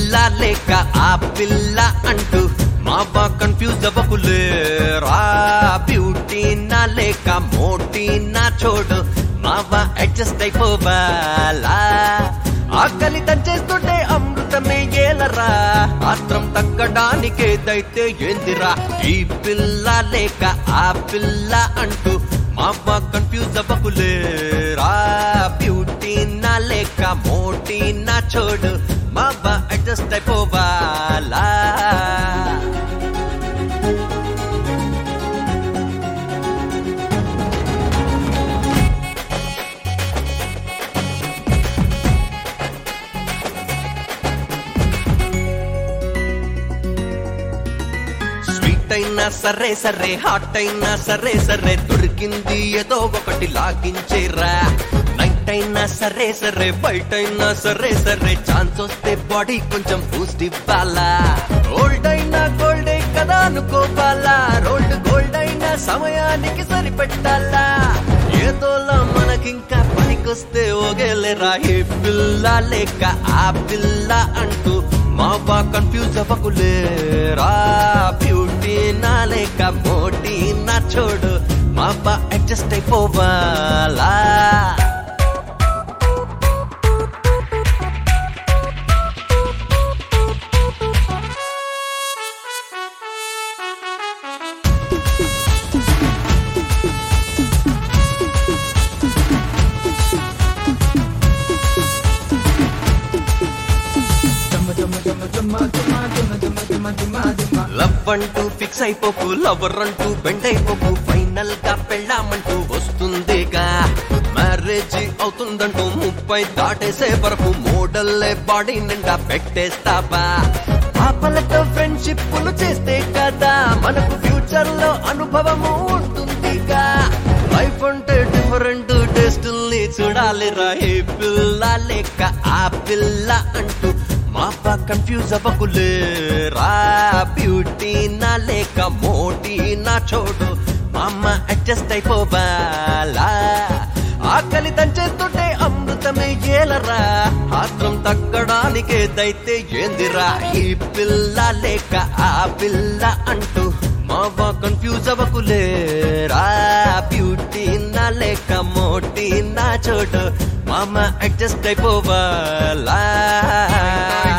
పిల్ల లేక ఆ పిల్ల అంటూ మావా కన్ఫ్యూజ్ అవ్వకులేరా బ్యూటీ నా లేక మోటీ నా చోడు మావా అడ్జస్ట్ అయిపోవాలా ఆకలి దంచేస్తుంటే అమృతమే ఏలరా ఆత్రం తగ్గడానికేదైతే ఏందిరా ఈ పిల్ల లేక ఆ పిల్ల అంటూ మావా కన్ఫ్యూజ్ అవ్వకులేరా బ్యూటీ నా లేక మోటీ నా చోడు మావా అడ్జస్ట్ అయిపోవాలా స్వీట్ అయినా సరే సరే హాట్ అయినా సరే సరే దొరికింది ఏదో ఒకటి లాగించేరా నైట్ అయినా సరే సరే బయట అయినా సరే సరే ఛాన్స్ వస్తే బాడీ కొంచెం బూస్ట్ ఇవ్వాలా గోల్డ్ అయినా గోల్డే కదా అనుకోవాలా రోల్డ్ గోల్డ్ అయినా సమయానికి సరిపెట్టాలా ఏదోలా మనకింకా పనికొస్తే ఓగేలేరా ఏ పిల్ల లేక ఆ పిల్ల అంటూ మావా కన్ఫ్యూజ్ అవ్వకులేరా బ్యూటీ నా లేక మోటీ నా చోడు మావా అడ్జస్ట్ అయిపోవాలా లవ్ అంటూ ఫిక్స్ అయిపోకు లవర్ అంటూ బెండ్ అయిపోకు ఫైనల్ గా పెళ్ళామంటూ వస్తుందిగా మ్యారేజ్ అవుతుందంటూ ముప్పై దాటేసే వరకు మోడల్లే బాడీ నిండా పెట్టేస్తావా పాపలతో ఫ్రెండ్షిప్లు చేస్తే కదా మనకు ఫ్యూచర్ లో అనుభవము ఉంటుందిగా లైఫ్ అంటే డిఫరెంట్ టేస్టుల్ని చూడాలిరా ఏ పిల్ల లేక ఆ పిల్ల అంటూ మాపా కన్ఫ్యూజ్ అవ్వకులేరా బ్యూటీ నా లేక మోటీ నా చోటు మామ అడ్జస్ట్ అయిపోవాలా ఆకలి దంచేస్తుంటే అమృతమే ఏలరా ఆత్రం తగ్గడానికేదైతే ఏందిరా ఈ పిల్ల లేక ఆ పిల్ల అంటూ మావా కన్ఫ్యూజ్ అవ్వకులేరా బ్యూటీ నా లేక మోటీ నా చోటు మామ అడ్జస్ట్ అయిపోవాలా